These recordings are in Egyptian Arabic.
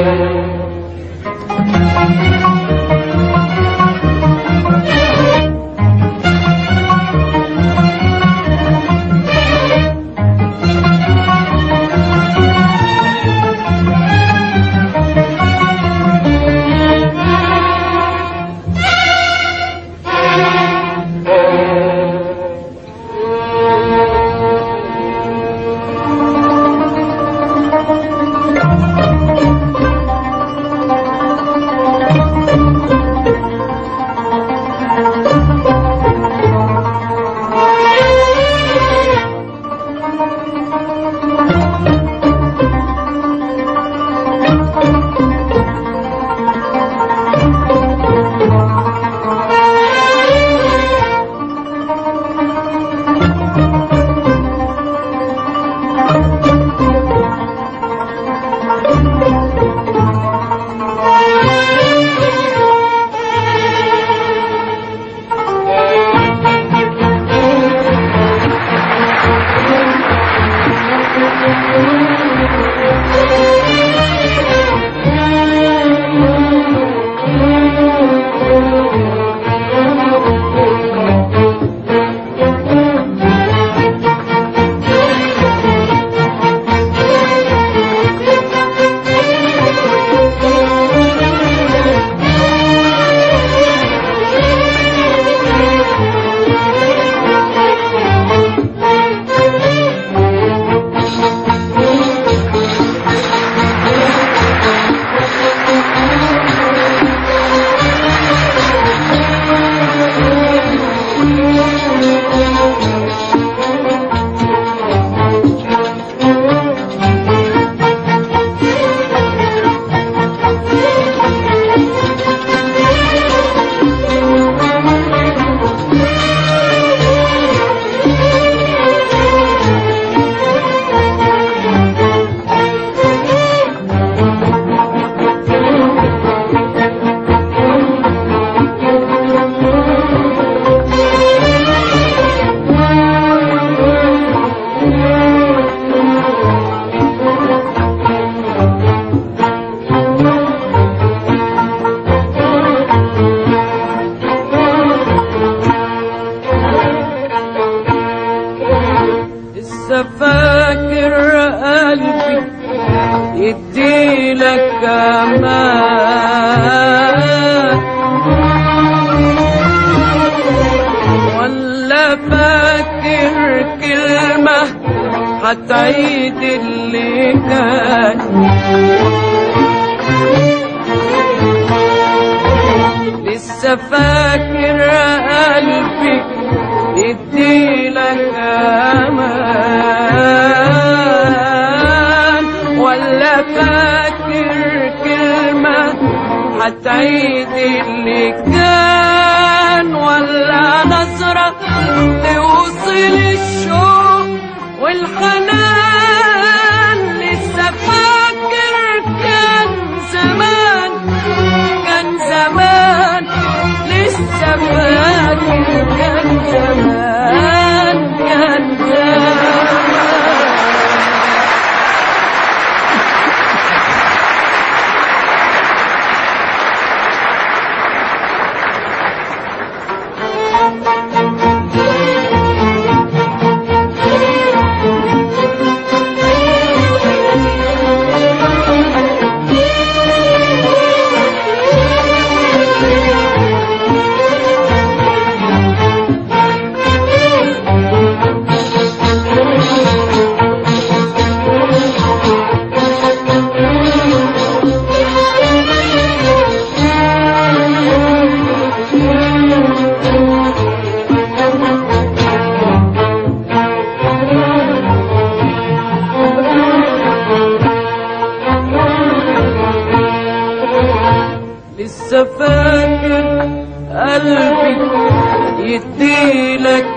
لسه فاكر قلبي يديلك امان ولا فاكر كلمة هتعيد اللي كان لسه فاكر قلبي يديلك امان ولا فاكر كلمة هتعيد اللي كان ولا نظرة توصل الشوق والحنان لسه فاكر كان زمان كان زمان لسه فاكر كان زمان كان زمان لسه فاكر قلبي يديلك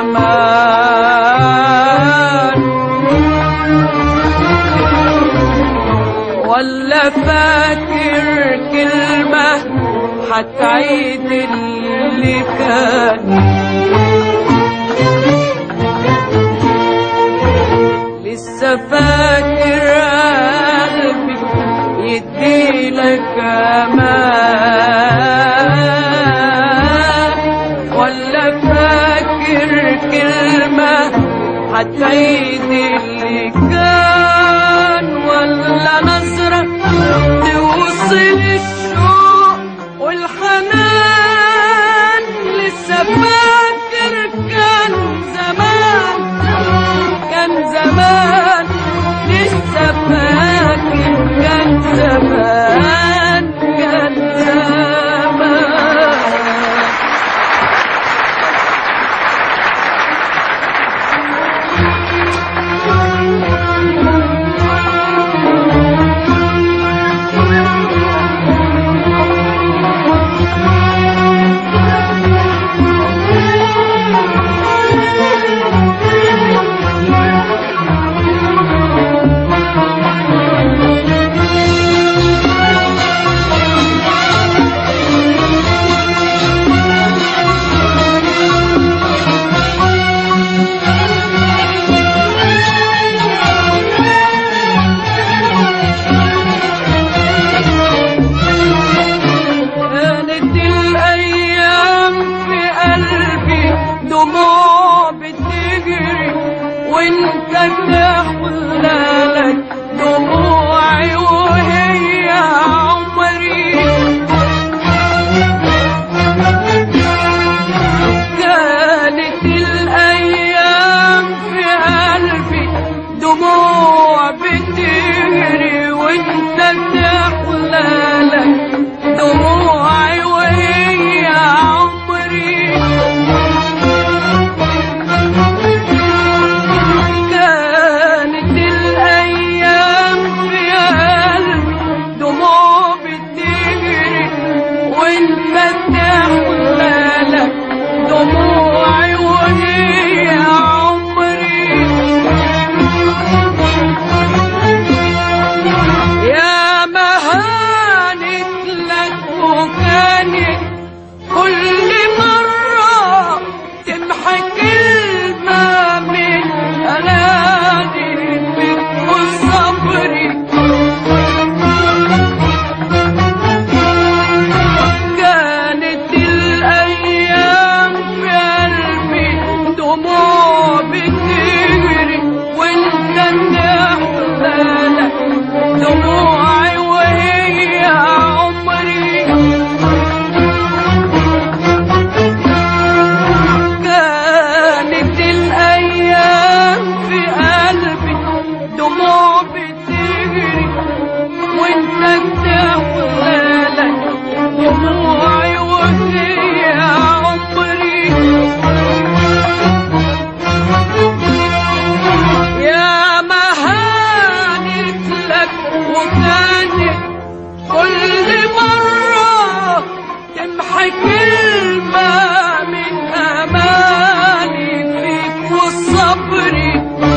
امان ولا فاكر كلمة هتعيد اللي كان لسه فاكر قلبي يديلك هتعيد اللي كان ولا نظرة توصل الشوق والحنان لسه فاكر كان زمان كان زمان لسه فاكر كان زمان كان زمان كانت الأيام في قلبي دموع بتجري وانت تحلالك دموعي وهي عمري كانت الأيام في قلبي دموع بتجري وانت تحلالك دموعي وهي عمري كانت الأيام في قلبي دموع بتجري وانت تحلالك دموعي وهي عمري يا مهانت لك وكانت كل مرة تمحى كلمة من أناديلك وصبري كانت الأيام في قلبي دموع بتجري وانت تحزنك دموعي وهي عمري كانت الأيام في قلبي دموع بتجري وانت تحزنك دموعي وهي عمري يا مهانت لك وكانت كل مرة تمحي كلمة من أماني فيك وصبري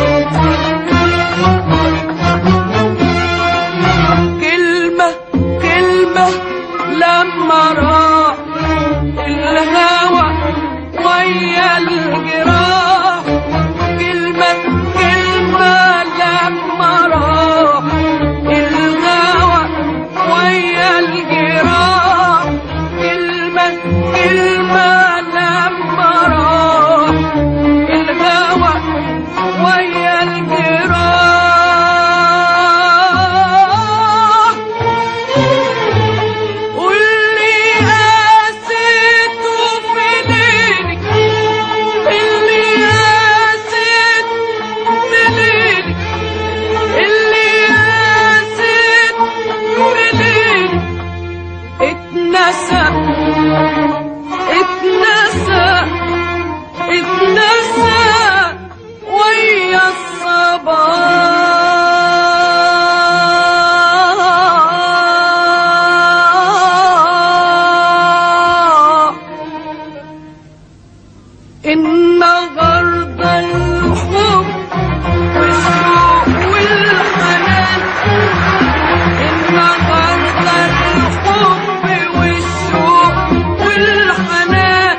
كلمة كلمة لما راح الهوى ويا الجراح كلمة كلمة لما راح الهوى ويا الجراح كلمة كلمة لما راح الهوى ويا الجراح واللي قاسيته في ليلك اللي قاسيت في ليلك اللي قاسيت في ليلك اتنسى اتنسى اتنسى ويا الصباح النهارده الحب والشوق والحنان النهارده الحب والشوق والحنان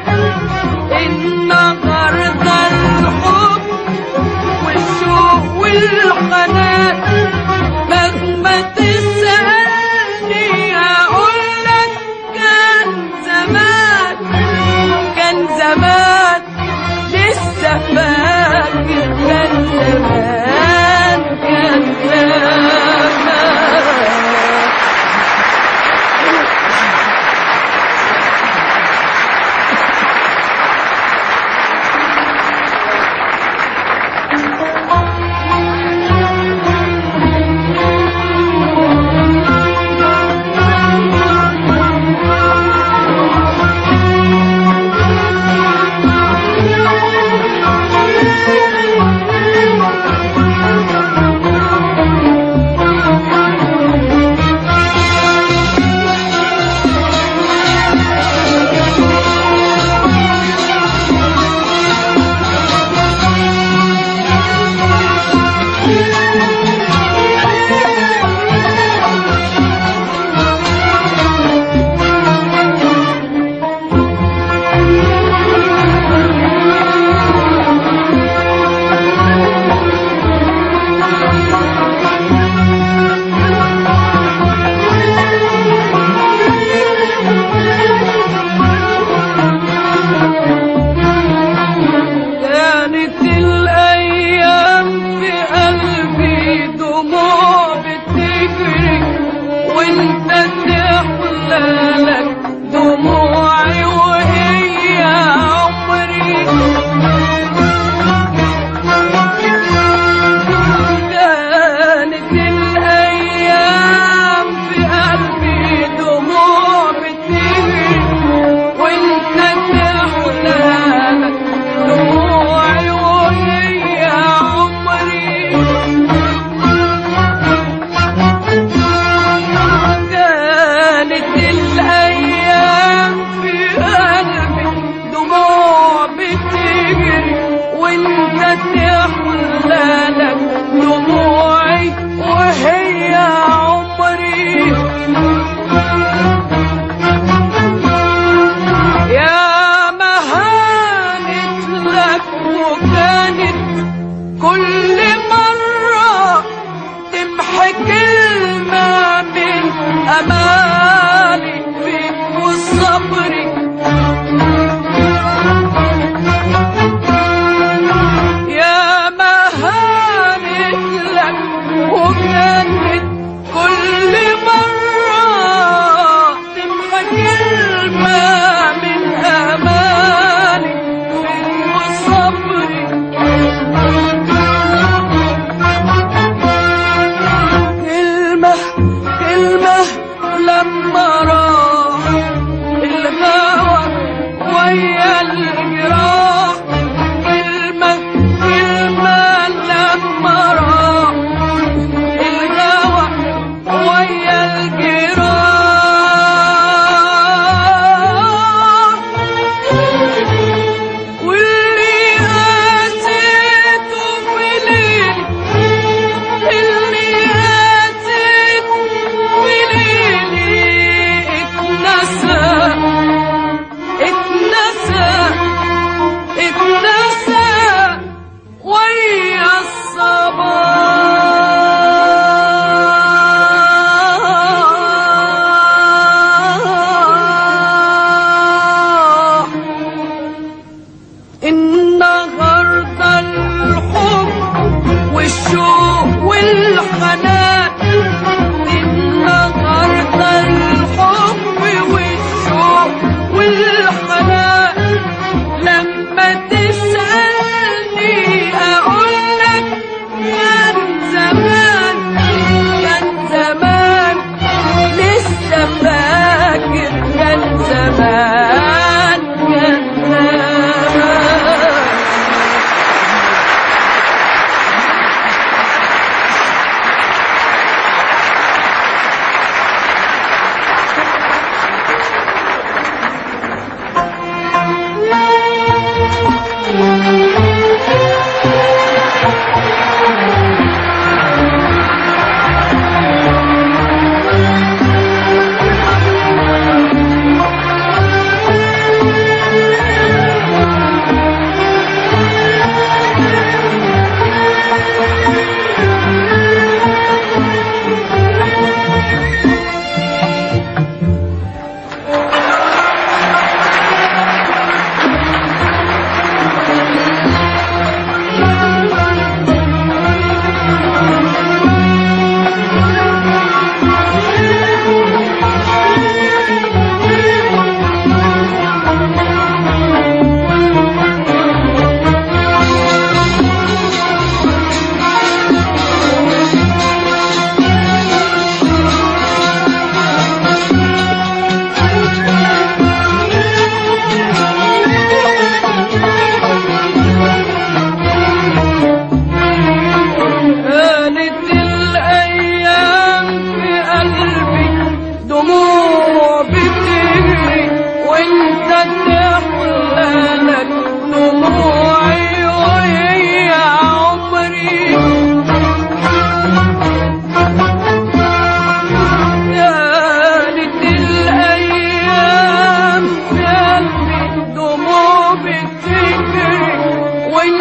النهارده الحب والشوق والحنان مهما تسألني أقول لك كان زمان كان زمان لسه فاكر كان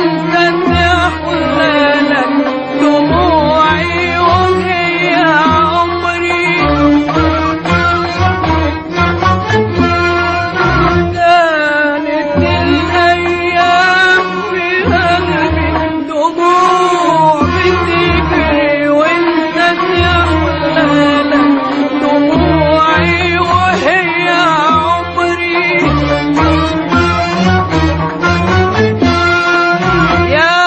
وانت تحلالك دموعي وهي عمري كانت الأيام في قلبي دموع بتجري وانت تحلالك دموعي وهي عمري يا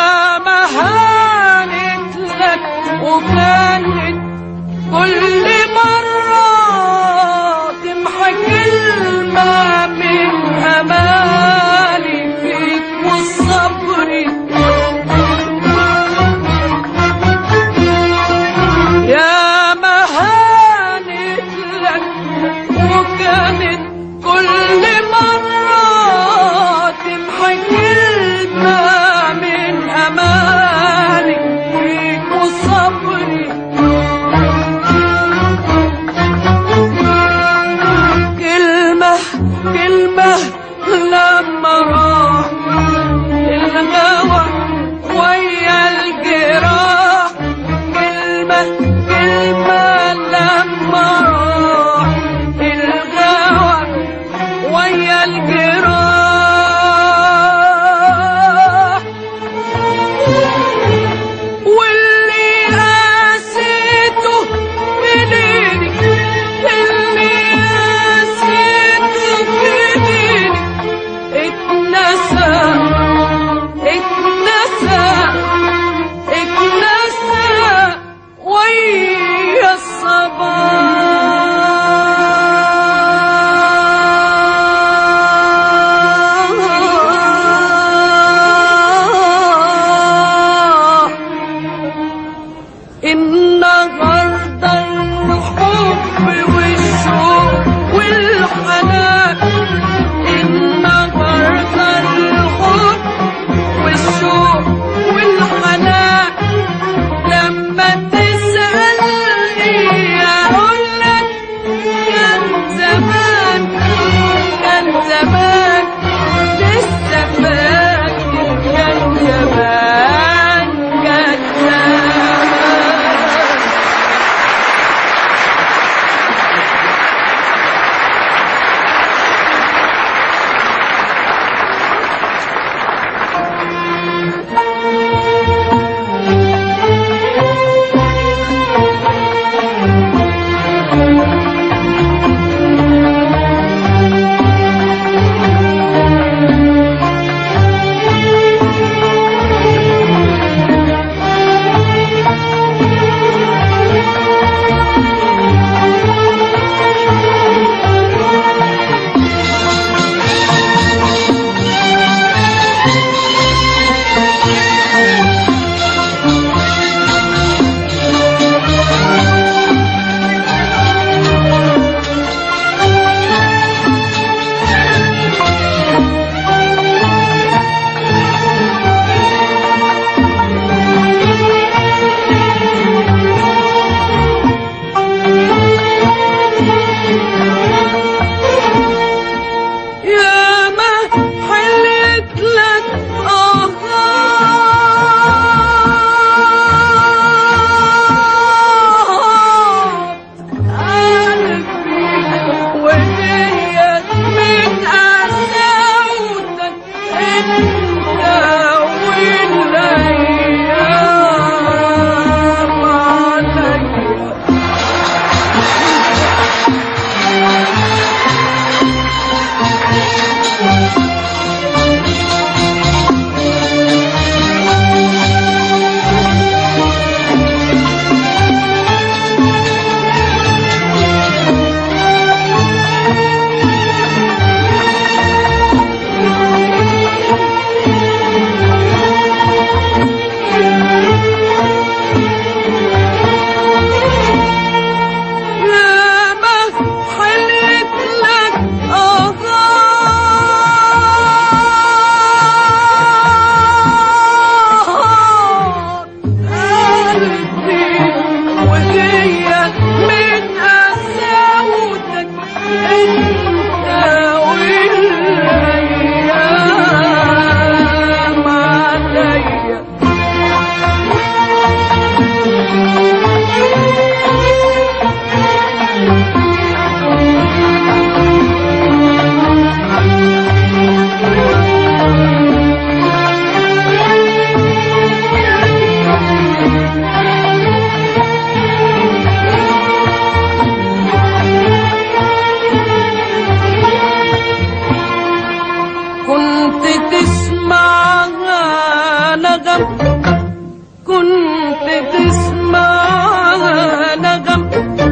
كنت تسمع نغم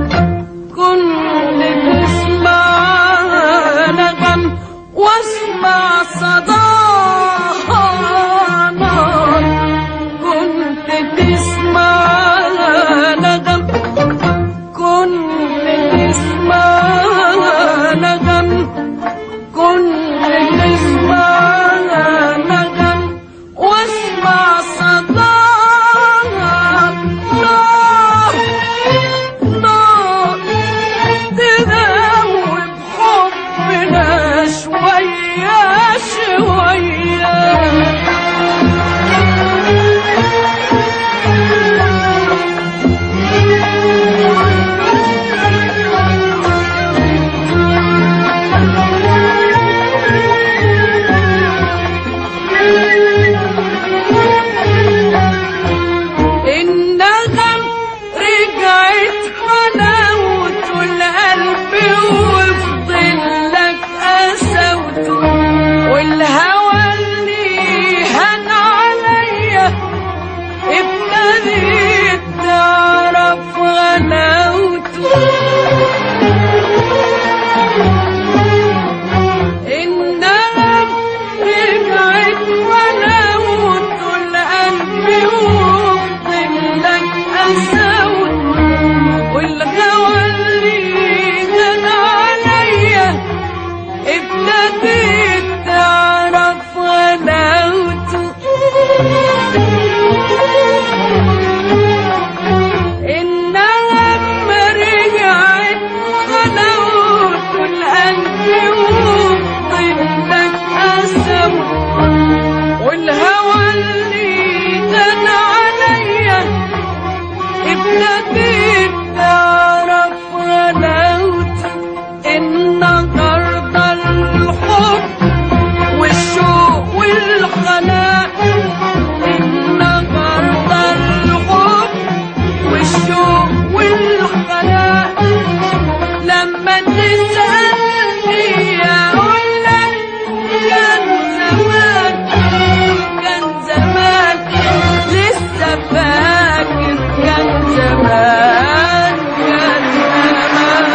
كنت تسمع نغم واسمع صداها نار كنت تسمع نغم كنت تسمع نغم كنت تسمع نغم واسمع صداها نار نار تداوي بحبنا شوية شوية النغم رجعت حلاوته القلب وفضل لك قسوته والهوى اللي هان عليا ابتديت تعرف غلاوته النغم رجعت حلاوته القلب وفضل لك قسوته والهوى اللي كان عليا ابتديت تعرف غلاوته إنها لما رجعت غلاوته القلب وفضلك قسم والهوى اللي كان عليا ابتديت تعرف غلاوته النهارده الحب والشوق والحنان النهارده الحب والشوق والحنان لما تسألني أقول لك كان زمان كان زمان لسه فاكر كان زمان كان زمان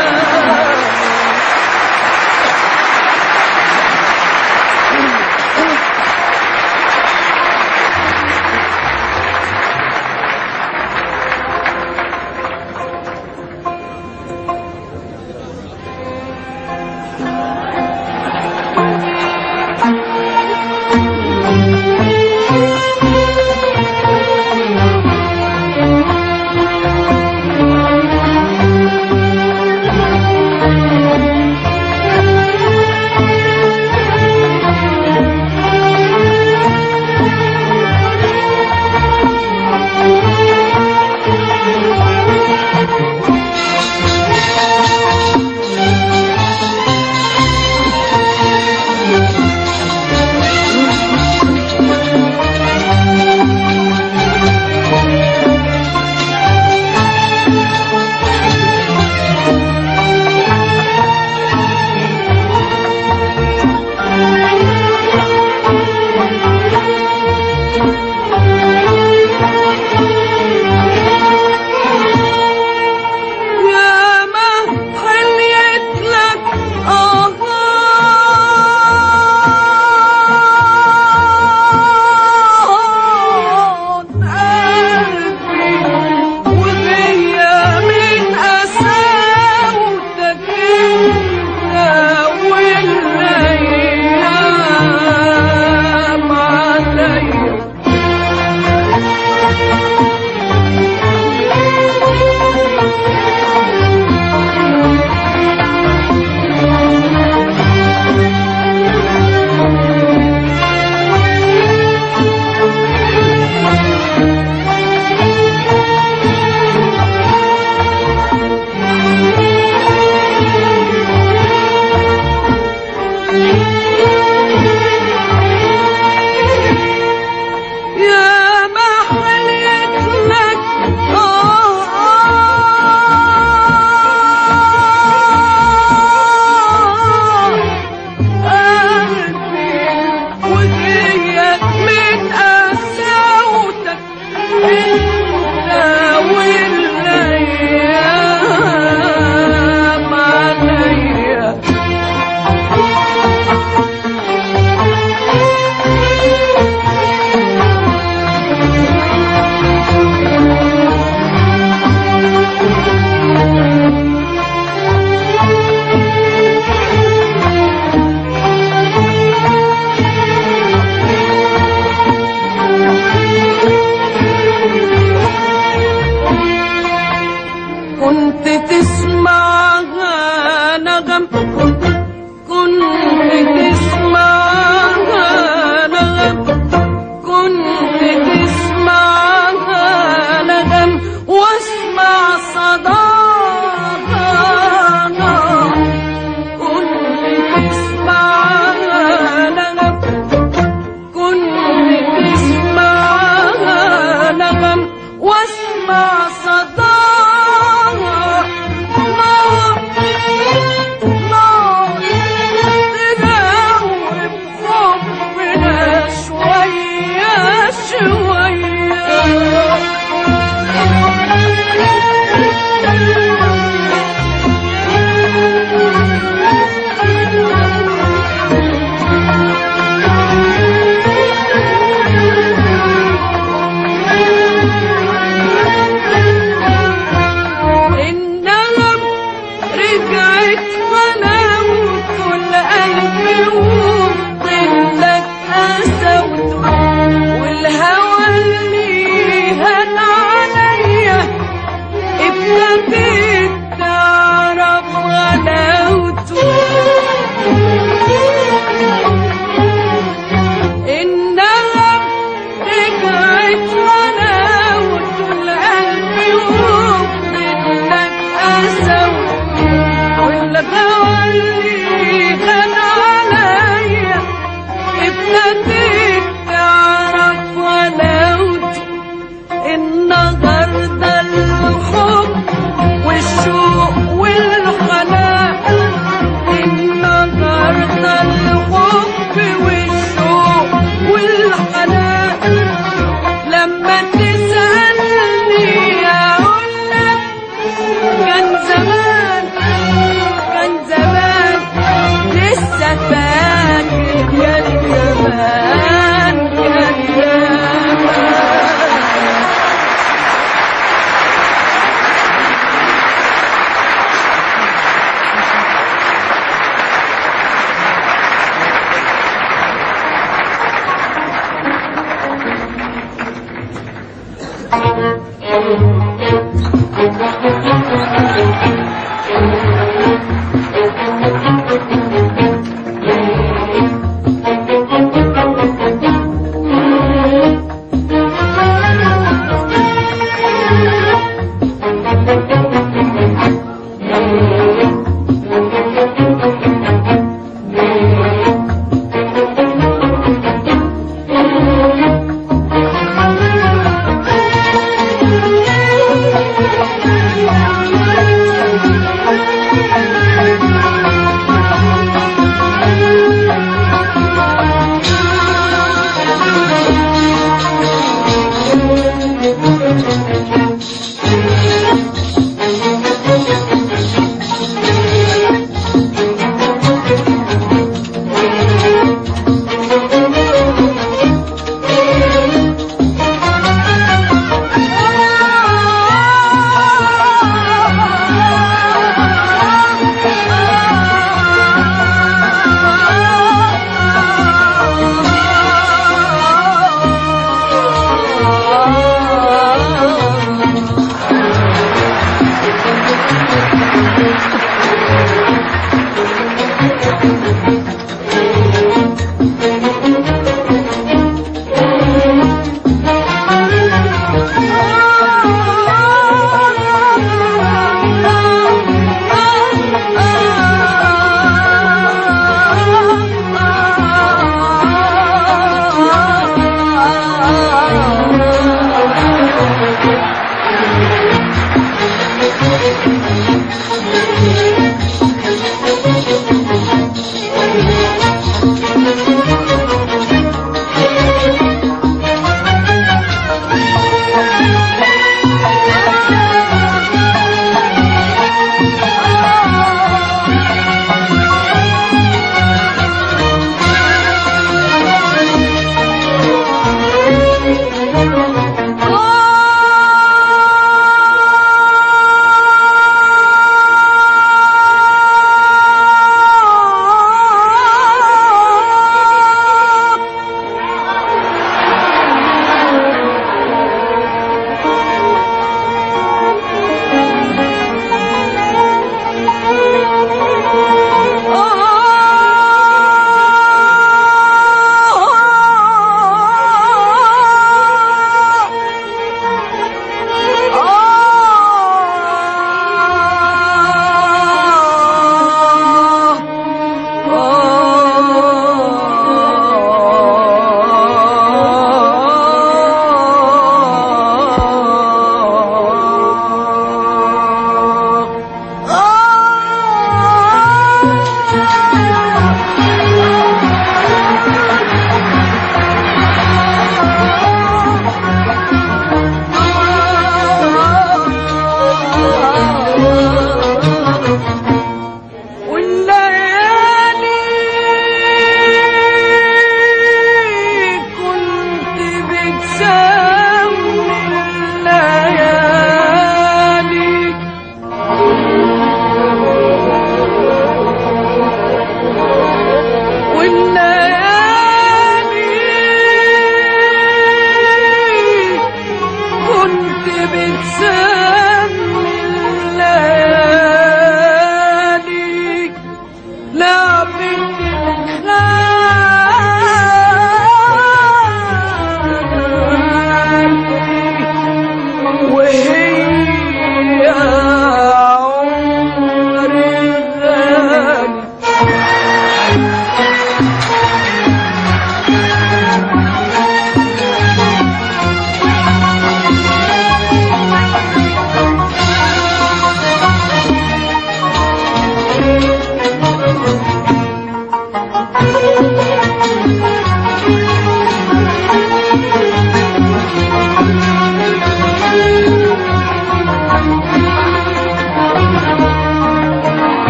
يا ما حليت لك آهات قلبي وهي من قساوتك انت والايام عليا كنت تسمعها نغم كنت تسمعها نغم كنت تسمعها نغم واسمع صداها كنت تسمعها نغم كنت تسمعها نغم واسمع صداها نار نار تداوي بحبنا شوية النغم رجعت غلاوة القلب وفضلك قسوته والهوى اللي هان عليا ابتديت تعرف غلاوته النغم رجعت غلاوة القلب وفضلك قسوته والهوى اللي هان عليا ابتديت تعرف غلاوته النهارده الحب والشوق والحنان النهارده الحب والشوق والحنان لما تسألني أقول لك كان زمان كان زمان لسه فاكر كان زمان كان زمان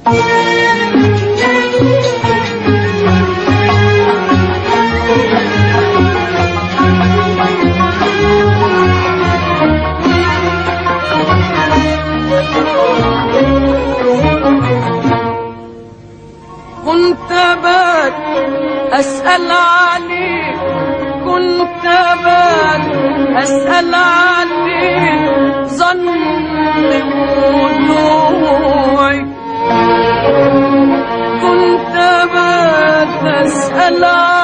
كنت بات أسأل عليك كنت بات أسأل عليك ظن ودموعي كنت بات أسأل عليك